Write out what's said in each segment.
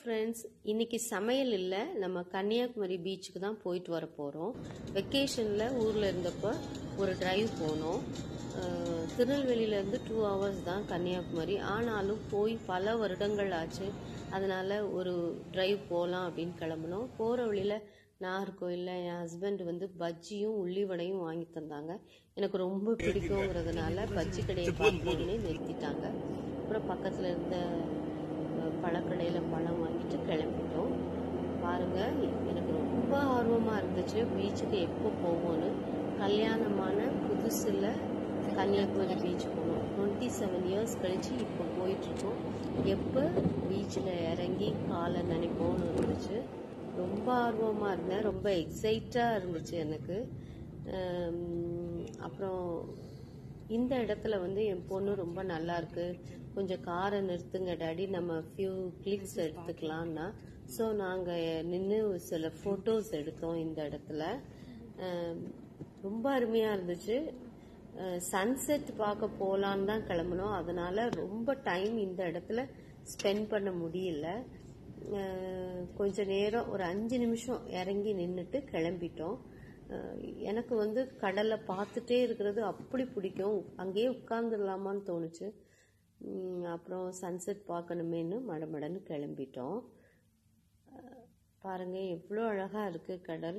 friends இன்னைக்கு சமையல் இல்லை நம்ம கன்னியாகுமரி பீச்சுக்கு தான் போயிட்டு வர போகிறோம் வெக்கேஷனில் ஊரில் இருந்தப்போ ஒரு டிரைவ் போனோம் அஹ், திருநெல்வேலியிலேருந்து டூ ஹவர்ஸ் தான் கன்னியாகுமரி ஆனாலும் போய் பல வருடங்கள் ஆச்சு அதனால் ஒரு டிரைவ் போகலாம் அப்படின்னு கிளம்புனோம் போகிற வழியில் நாகர்கோயிலில் என் ஹஸ்பண்ட் வந்து பஜ்ஜியும் உள்ளிவடையும் வாங்கி தந்தாங்க எனக்கு ரொம்ப பிடிக்குங்கிறதுனால பஜ்ஜி கடையை பார்த்தீங்கன்னே நிறுத்திட்டாங்க அப்புறம் பக்கத்தில் இருந்த அஹ், பழக்கடையில் பழம் வாங்கிட்டு கிளம்பிட்டோம் பாருங்க எனக்கு ரொம்ப ஆர்வமாக இருந்துச்சு பீச்சுக்கு எப்போ போவோன்னு கல்யாணமான புதுசில் கன்னியாகுமரி பீச் போனோம் டுவெண்ட்டி செவன் இயர்ஸ் கழிச்சு இப்போ போயிட்டுருக்கோம் எப்போ பீச்சில் இறங்கி காலை நினைப்போன்னு இருந்துச்சு ரொம்ப ஆர்வமாக இருந்தேன் ரொம்ப எக்ஸைட்டாக இருந்துச்சு எனக்கு அம், அப்புறம் இந்த இடத்துல வந்து என் பொண்ணு ரொம்ப நல்லா இருக்கு கொஞ்சம் காரை நிறுத்துங்க டாடி நம்ம ஃபியூ கிளிக்ஸ் எடுத்துக்கலாம்னா ஸோ நாங்கள் நின்று சில ஃபோட்டோஸ் எடுத்தோம் இந்த இடத்துல அம், ரொம்ப அருமையாக இருந்துச்சு சன்செட் பார்க்க போகலான்னு தான் கிளம்புனோம் அதனால ரொம்ப டைம் இந்த இடத்துல ஸ்பெண்ட் பண்ண முடியல அஹ், கொஞ்ச நேரம் ஒரு அஞ்சு நிமிஷம் இறங்கி நின்றுட்டு கிளம்பிட்டோம் அஹ், எனக்கு வந்து கடலை பார்த்துட்டே இருக்கிறது அப்படி பிடிக்கும் அங்கேயே உட்காந்துடலாமான்னு தோணுச்சு உம், அப்புறம் சன்செட் பார்க்கணுமேன்னு மடமடன்னு கிளம்பிட்டோம் அஹ், பாருங்க எவ்வளோ அழகா இருக்கு கடல்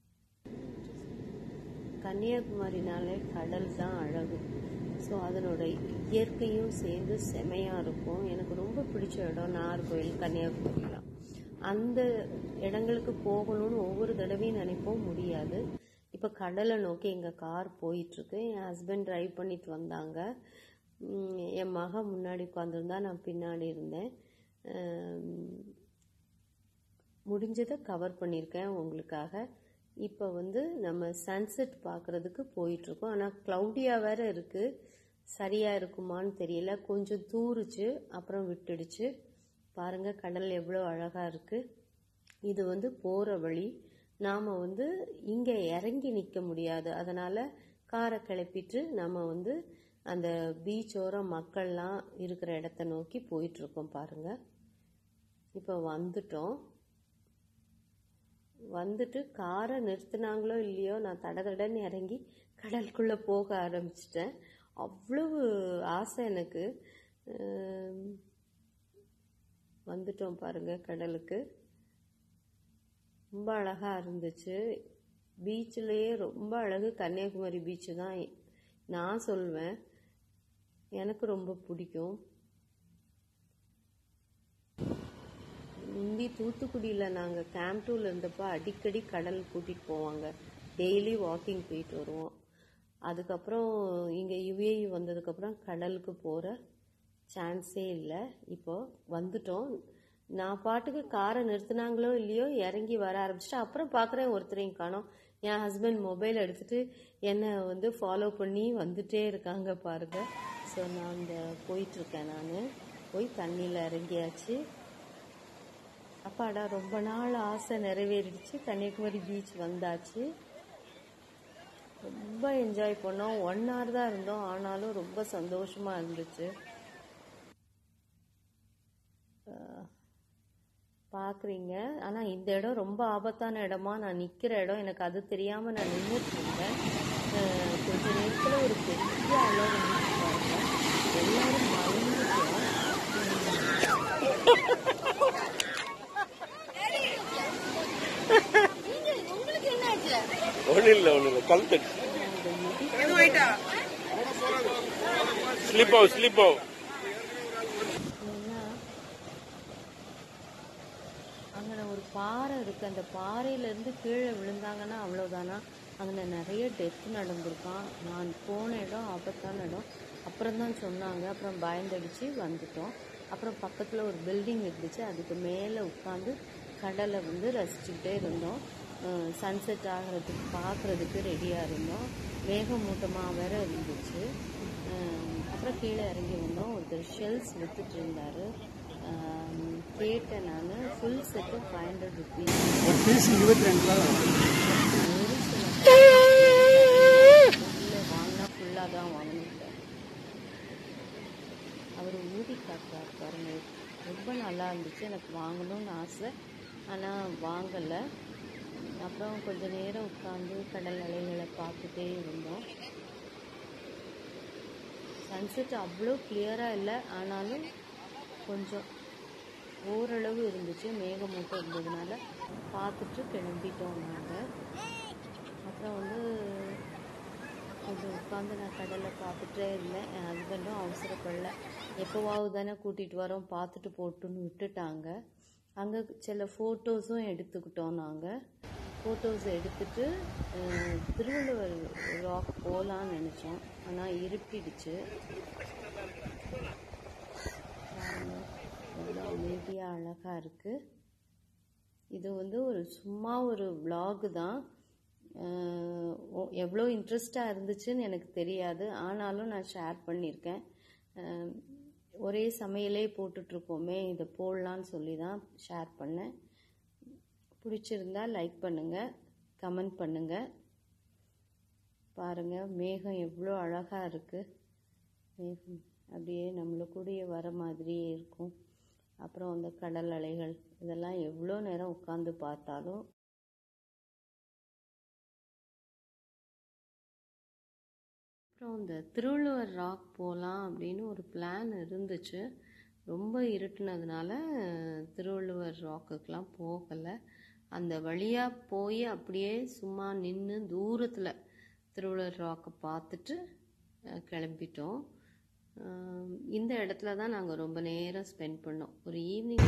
கன்னியாகுமரினாலே கடல் தான் அழகு ஸோ அதனோட இயற்கையும் சேர்ந்து செமையாக இருக்கும் எனக்கு ரொம்ப பிடிச்ச இடம் நாகர்கோயில் கன்னியாகுமரிலாம் அந்த இடங்களுக்கு போகணும்னு ஒவ்வொரு தடவையும் நினைப்போம் முடியாது இப்போ கடலை நோக்கி எங்கள் கார் போயிட்டுருக்கு என் ஹஸ்பண்ட் டிரைவ் பண்ணிட்டு வந்தாங்க உம், என் மக முன்னாடி உட்காந்துருந்தா நான் பின்னாடி இருந்தேன் அம், முடிஞ்சதை கவர் பண்ணியிருக்கேன் உங்களுக்காக இப்போ வந்து நம்ம சன்செட் பார்க்கறதுக்கு போயிட்டுருக்கோம் ஆனால் க்ளவுடியாக வேற இருக்கு சரியாக இருக்குமான்னு தெரியல கொஞ்சம் தூறுச்சு அப்புறம் விட்டுடுச்சு பாருங்க கடல் எவ்வளோ அழகாக இருக்கு இது வந்து போகிற வழி நாம் வந்து இங்கே இறங்கி நிற்க முடியாது அதனால் காரை கிளப்பிட்டு நம்ம வந்து அந்த பீச்சோரம் மக்கள்லாம் இருக்கிற இடத்த நோக்கி போயிட்டுருக்கோம் பாருங்க இப்போ வந்துட்டோம் வந்துட்டு காரை நிறுத்தினாங்களோ இல்லையோ நான் தட தடன்னு இறங்கி கடலுக்குள்ளே போக ஆரம்பிச்சிட்டேன் அவ்வளவு ஆசை எனக்கு அம், வந்துட்டோம் பாருங்க கடலுக்கு ரொம்ப அழகா இருந்துச்சு பீச்சிலேயே ரொம்ப அழகு கன்னியாகுமரி பீச்சு தான் நான் சொல்வேன் எனக்கு ரொம்ப பிடிக்கும் முந்தி தூத்துக்குடியில் நாங்கள் கேம்ப் டூவில் இருந்தப்போ அடிக்கடி கடல் கூட்டிகிட்டு போவாங்க டெய்லி வாக்கிங் போயிட்டு வருவோம் அதுக்கப்புறம் இங்கே யுஏஇ வந்ததுக்கப்புறம் கடலுக்கு போகிற சான்ஸே இல்லை இப்போ வந்துட்டோம் நான் பாட்டுக்கு காரை நிறுத்தினாங்களோ இல்லையோ இறங்கி வர ஆரம்பிச்சிட்டு அப்புறம் பார்க்குறேன் ஒருத்தரையும் காணோம் என் ஹஸ்பண்ட் மொபைல் எடுத்துட்டு என்னை வந்து ஃபாலோ பண்ணி வந்துட்டே இருக்காங்க பாருங்க ஸோ நான் அந்த போயிட்டுருக்கேன் நான் போய் தண்ணியில் இறங்கியாச்சு அப்பாடா ரொம்ப நாள் ஆசை நிறைவேறிடுச்சு கன்னியாகுமரி பீச் வந்தாச்சு ரொம்ப என்ஜாய் பண்ணோம் ஒன் ஹவர் தான் இருந்தோம் ஆனாலும் ரொம்ப சந்தோஷமா இருந்துச்சு அஹ், பார்க்குறீங்க ஆனால் இந்த இடம் ரொம்ப ஆபத்தான இடமா நான் நிற்கிற இடம் எனக்கு அது தெரியாமல் நான் நின்றுட்டு இருந்தேன் அஹ், கொஞ்ச நேரத்தில் ஒரு பெரிய அலை வந்துச்சு பாருங்க எல்லாரும் மறந்துட்டோம் ஒன்றும் இல்லை ஒன்றும் இல்லை கல் தட்டு ஸ்லிப் ஆகும் ஸ்லிப் ஆகும் ஏன்னா அங்கே ஒரு பாறை இருக்கு அந்த பாறையிலேருந்து கீழே விழுந்தாங்கன்னா அவ்வளோதானா அங்கே நிறைய டெத் நடந்திருக்கான் நான் போன இடம் ஆபத்தான இடம் அப்புறம் தான் சொன்னாங்க அப்புறம் பயந்தடிச்சு வந்துட்டோம் அப்புறம் பக்கத்தில் ஒரு பில்டிங் இருந்துச்சு அதுக்கு மேலே உட்காந்து கடலை வந்து ரசிச்சுக்கிட்டே இருந்தோம் சன்செட் ஆகிறதுக்கு பார்க்குறதுக்கு ரெடியாக இருந்தோம் மேகமூட்டமாக வேற இருந்துச்சு அஹ் அப்புறம் கீழே இறங்கி வந்தோம் ஒருத்தர் ஷெல்ஸ் வித்துட்டு இருந்தாரு அஹ் கேட்டேன் நான் full set five hundred rupees ஒரு பீஸ் இருபத்தி ரெண்டு ரூபா ஒரு சில இல்லை வாங்கினா ஃபுல்லாக தான் வாங்கணும் அவர் ஊதி காட்டுறாரு பாருங்க ரொம்ப நல்லா இருந்துச்சு எனக்கு வாங்கணும்னு ஆசை ஆனால் வாங்கலை அப்புறம் கொஞ்ச நேரம் உட்காந்து கடல் அலைகளை பார்த்துட்டே இருந்தோம் சன்செட் அவ்வளோ கிளியராக இல்லை ஆனாலும் கொஞ்சம் ஓரளவு இருந்துச்சு மேகமூட்டம் இருந்ததுனால பார்த்துட்டு கிளம்பிட்டோம் நாங்கள் அப்புறம் வந்து கொஞ்சம் உட்காந்து நான் கடலை பார்த்துட்டே இருந்தேன் என் ஹஸ்பண்டும் அவசரப்படல எப்போவாவது தானே கூட்டிகிட்டு வரோம் பார்த்துட்டு போட்டுன்னு விட்டுட்டாங்க அங்கே சில ஃபோட்டோஸும் எடுத்துக்கிட்டோம் நாங்கள் ஃபோட்டோஸ் எடுத்துட்டு அஹ், திருவள்ளுவர் ராக் போகலான்னு நினச்சோம் ஆனால் இருட்டிடுச்சு பாருங்க, எவ்வளோ அமைதியாக அழகாக இருக்குது இது வந்து ஒரு சும்மா ஒரு vlog தான் அஹ் ஓ- எவ்வளோ இன்ட்ரெஸ்டாக இருந்துச்சுன்னு எனக்கு தெரியாது ஆனாலும் நான் ஷேர் பண்ணியிருக்கேன் அஹ் ஒரே சமையலே போட்டுட்ருக்கோமே இதை போடலான்னு சொல்லி தான் ஷேர் பண்ணேன் பிடிச்சிருந்தா லைக் பண்ணுங்கள் கமெண்ட் பண்ணுங்கள் பாருங்கள் மேகம் எவ்வளோ அழகாக இருக்குது மேகம் அப்படியே நம்மள கூடயே வர மாதிரியே இருக்கும் அப்புறம் அந்த கடல் அலைகள் இதெல்லாம் எவ்வளோ நேரம் உட்காந்து பார்த்தாலும் அப்புறம் இந்த திருவள்ளுவர் ராக் போகலாம் அப்படின்னு ஒரு பிளான் இருந்துச்சு ரொம்ப இருட்டுனதுனால திருவள்ளுவர் ராக்குக்கெலாம் போகலை அந்த வழியாக போய் அப்படியே சும்மா நின்று தூரத்தில் திருவள்ளுவர் ராக்கை பார்த்துட்டு அஹ், கிளம்பிட்டோம் அஹ், இந்த இடத்துல தான் நாங்கள் ரொம்ப நேரம் ஸ்பெண்ட் பண்ணோம் ஒரு ஈவினிங்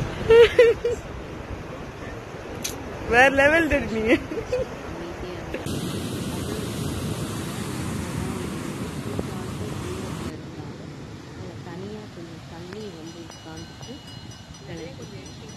வேற லெவல் இருக்கீங்க தனியாக கொஞ்சம் தண்ணி வந்து உட்காந்துட்டு கிளம்பி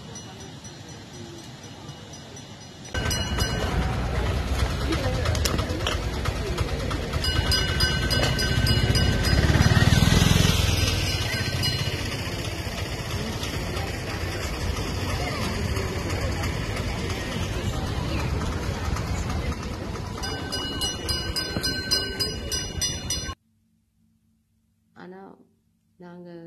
ஆனால் நாங்கள்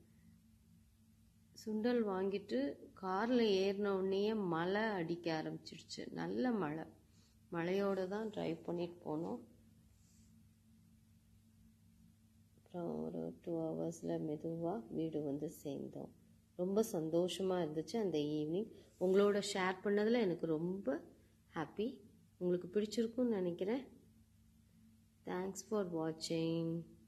சுண்டல் வாங்கிட்டு காரில் ஏறின உடனேயே மழை அடிக்க ஆரம்பிச்சிடுச்சு நல்ல மழை மழையோடு தான் ட்ரைவ் பண்ணிட்டு போனோம் அப்புறம் ஒரு டூ ஹவர்ஸில் மெதுவாக வீடு வந்து சேர்ந்தோம் ரொம்ப சந்தோஷமாக இருந்துச்சு அந்த ஈவினிங் உங்களோட ஷேர் பண்ணதில் எனக்கு ரொம்ப ஹாப்பி உங்களுக்கு பிடிச்சிருக்குன்னு நினைக்கிறேன் தேங்க்ஸ் ஃபார் வாட்சிங்